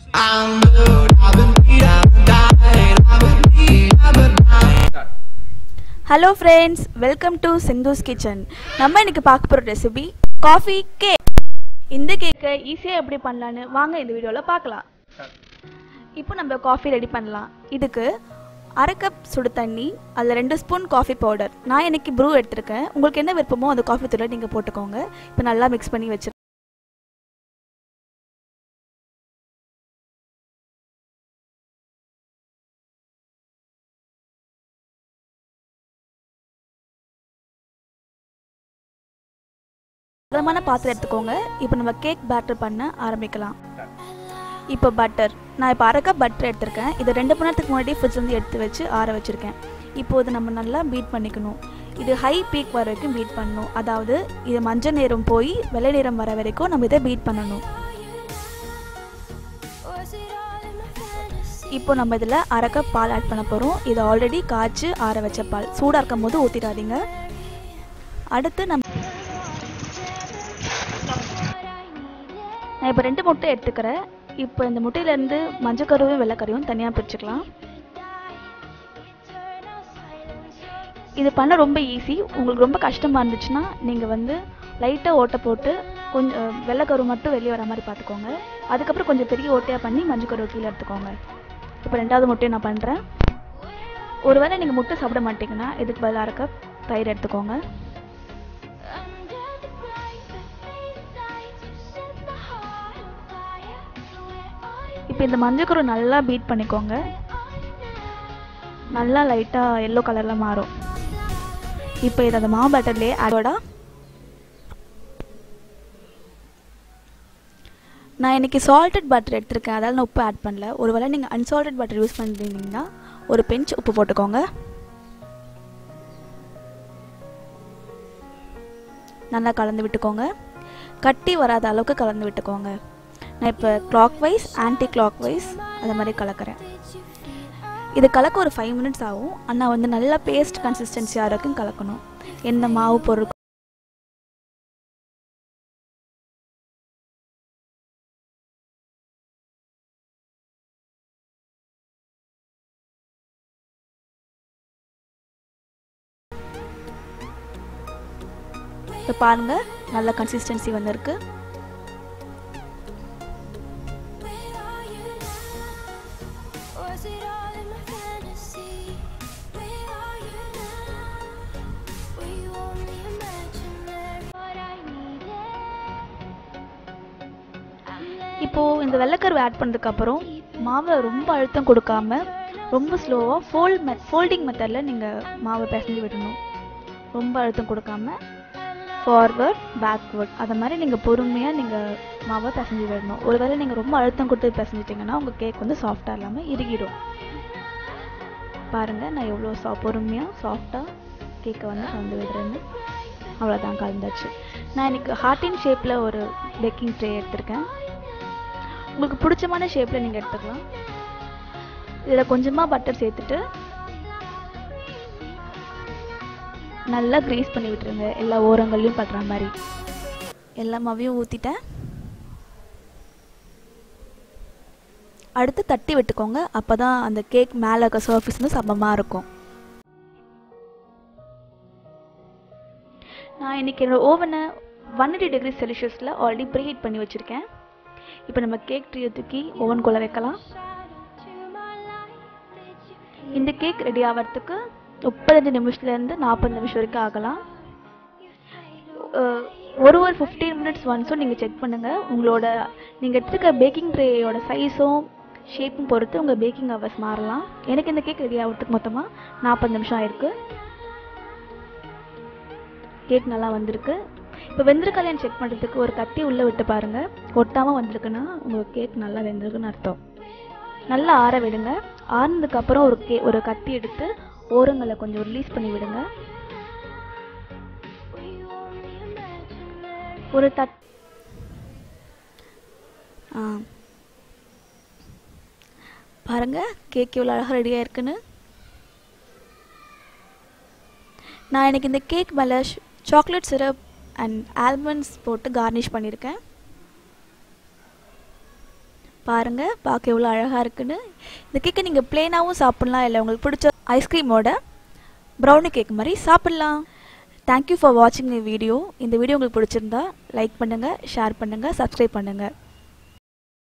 Hello friends welcome to Sindhu's kitchen நம்ம இன்னைக்கு பார்க்க போகிற ரெசிபி காஃபி கேக் இந்த கேக்கை ஈஸியாக எப்படி பண்ணலான்னு வாங்க இந்த வீடியோவில் பார்க்கலாம் இப்போ நம்ம காஃபி ரெடி பண்ணலாம் இதுக்கு அரை கப் சுடு தண்ணி அதில் ரெண்டு ஸ்பூன் காஃபி பவுடர் நான் இன்னைக்கு ப்ரூ எடுத்திருக்கேன் உங்களுக்கு என்ன விருப்பமோ அந்த காஃபி தூளை நீங்கள் போட்டுக்கோங்க இப்போ நல்லா மிக்ஸ் பண்ணி வச்சு சுத்தமான பாத்திரம் எடுத்துக்கோங்க இப்போ நம்ம கேக் பேட்டர் பண்ண ஆரம்பிக்கலாம் இப்போ பட்டர் நான் இப்போ அரை கப் பட்டர் எடுத்திருக்கேன் இதை ரெண்டு மணி நேரத்துக்கு முன்னாடி ஃப்ரிட்ஜ்லேருந்து எடுத்து வச்சு ஆற வச்சுருக்கேன் இப்போ இதை நம்ம நல்லா பீட் பண்ணிக்கணும் இது ஹை பீக் வர வரைக்கும் பீட் பண்ணணும் அதாவது இது மஞ்சள் நிறம் போய் வெள்ளை நிறம் வர வரைக்கும் நம்ம இதை பீட் பண்ணணும் இப்போ நம்ம இதில் அரை கப் பால் ஆட் பண்ண போகிறோம் இது ஆல்ரெடி காய்ச்சி ஆற வச்ச பால் சூடாக இருக்கும் போது ஊற்றிடாதீங்க அடுத்து நம்ம நான் இப்போ ரெண்டு முட்டை எடுத்துக்கிறேன் இப்போ இந்த முட்டையிலேருந்து மஞ்சக்கருவும் வெள்ளைக்கருவும் தனியாக பிரிச்சுக்கலாம் இது பண்ண ரொம்ப ஈஸி உங்களுக்கு ரொம்ப கஷ்டமாக இருந்துச்சுன்னா நீங்கள் வந்து லைட்டாக ஓட்டை போட்டு கொஞ்சம் வெள்ளைக்கரு மட்டும் வெளியே வர மாதிரி பார்த்துக்கோங்க அதுக்கப்புறம் கொஞ்சம் பெரிய ஓட்டையாக பண்ணி மஞ்சக்கரு கீழே எடுத்துக்கோங்க இப்போ ரெண்டாவது முட்டையை நான் பண்ணுறேன் ஒருவேளை நீங்கள் முட்டை சாப்பிட மாட்டீங்கன்னா இதுக்கு பதிலாக இருக்க தயிர் எடுத்துக்கோங்க இப்போ இந்த மஞ்சக்கரு நல்லா பீட் பண்ணிக்கோங்க நல்லா லைட்டாக எல்லோ கலரில் மாறும் இப்போ இதை அந்த மாவு பேட்டர்லேயே அதோட நான் இன்றைக்கி சால்டட் பட்டர் எடுத்திருக்கேன் அதால் நான் உப்பு ஆட் பண்ணல ஒருவேளை நீங்கள் அன்சால்டட் பட்டர் யூஸ் பண்ணிருந்தீங்கன்னா ஒரு பெஞ்ச் உப்பு போட்டுக்கோங்க நல்லா கலந்து விட்டுக்கோங்க கட்டி வராத அளவுக்கு கலந்து விட்டுக்கோங்க நான் இப்போ clockwise anticlockwise அது மாதிரி கலக்கிறேன் இது கலக்க ஒரு ஃபைவ் மினிட்ஸ் ஆகும் ஆனால் வந்து நல்லா பேஸ்ட் கன்சிஸ்டன்சியாக வரைக்கும் கலக்கணும் எந்த மாவு பொருள் இப்போ பாருங்கள் நல்ல கன்சிஸ்டன்சி வந்திருக்கு Was it all in my fantasy? Where are you now? Were you only imaginary? What I needed. இப்போது இந்த வெள்ளைக்கருவை ஆட் பண்ணதுக்கப்புறம் மாவை ரொம்ப அழுத்தம் கொடுக்காம ரொம்ப ஸ்லோவாக ஃபோல்ட் மெத் ஃபோல்டிங் மெத்தடில் நீங்கள் மாவை பிசைஞ்சு விடணும் ரொம்ப அழுத்தம் கொடுக்காம ஃபார்வர்ட் பேக்வேர்ட் அதை மாதிரி நீங்கள் பொறுமையாக நீங்கள் மாவை பிசைஞ்சு விடணும் ஒருவேளை நீங்கள் ரொம்ப அழுத்தம் கொடுத்து பிசைஞ்சிட்டிங்கன்னா உங்கள் கேக் வந்து சாஃப்டாக இல்லாமல் இறுகிடும் பாருங்கள் நான் எவ்வளோ சா பொறுமையாக சாஃப்டாக கேக்கை வந்து கலந்து விடுறேன்னு அவ்வளோதான் கலந்தாச்சு நான் இன்னைக்கு ஹார்ட்டின் ஷேப்பில் ஒரு பேக்கிங் ட்ரே எடுத்திருக்கேன் உங்களுக்கு பிடிச்சமான ஷேப்பில் நீங்கள் எடுத்துக்கலாம் இதில் கொஞ்சமாக பட்டர் சேர்த்துட்டு நல்லா க்ரீஸ் பண்ணி விட்டுருங்க எல்லா ஓரங்கள்லையும் படுற மாதிரி எல்லா மாவையும் ஊற்றிட்டேன் அடுத்து தட்டி விட்டுக்கோங்க அப்போ தான் அந்த கேக் மேலே இருக்க சர்ஃபேஸ் வந்து சமமாக இருக்கும் நான் இன்றைக்கி என்னோடய ஓவனை ஒன் எயிட்டி டிகிரி செல்சியஸில் ஆல்ரெடி ப்ரீஹீட் பண்ணி வச்சுருக்கேன் இப்போ நம்ம கேக் ட்ரீயை தூக்கி ஓவனுக்குள்ளே வைக்கலாம் இந்த கேக் ரெடி ஆகிறதுக்கு முப்பத்தஞ்சு நிமிஷத்துலேருந்து நாற்பது நிமிஷம் வரைக்கும் ஆகலாம் அஹ் ஒரு ஒரு ஃபிஃப்டீன் மினிட்ஸ் ஒன்ஸும் நீங்கள் செக் பண்ணுங்கள் உங்களோட நீங்கள் எடுத்துருக்க பேக்கிங் ட்ரேயோட சைஸும் ஷேப்பும் பொறுத்து உங்கள் பேக்கிங் ஹவர்ஸ் மாறலாம் எனக்கு இந்த கேக் ரெடி ஆகிறதுக்கு மொத்தமாக நாற்பது நிமிஷம் ஆயிருக்கு கேக் நல்லா வந்திருக்கு இப்போ வெந்திருக்கலையான்னு செக் பண்ணுறதுக்கு ஒரு கத்தி உள்ளே விட்டு பாருங்கள் ஒட்டாமல் வந்திருக்குன்னா உங்கள் கேக் நல்லா வெந்திருக்குன்னு அர்த்தம் நல்லா ஆற விடுங்க ஆறுனதுக்கப்புறம் ஒரு கே ஒரு கத்தி எடுத்து ஓரங்களை கொஞ்சம் ரிலீஸ் பண்ணி விடுங்க ஒரு தட் ஆ பாருங்க கேக் எவ்வளோ அழகாக ரெடியாக இருக்குன்னு நான் எனக்கு இந்த கேக் மேலே சாக்லேட் சிரப் அண்ட் ஆல்மண்ட்ஸ் போட்டு கார்னிஷ் பண்ணியிருக்கேன் பாருங்கள் பார்க்க எவ்வளோ அழகாக இருக்குன்னு இந்த கேக்கை நீங்கள் ப்ளெயினாகவும் சாப்பிட்லாம் இல்லை உங்களுக்கு பிடிச்ச ஐஸ்கிரீமோட ப்ரௌனி கேக் மாதிரி சாப்பிட்லாம் தேங்க்யூ ஃபார் வாட்சிங் தி வீடியோ இந்த வீடியோ உங்களுக்கு பிடிச்சிருந்தா லைக் பண்ணுங்கள் ஷேர் பண்ணுங்கள் சப்ஸ்கிரைப் பண்ணுங்கள்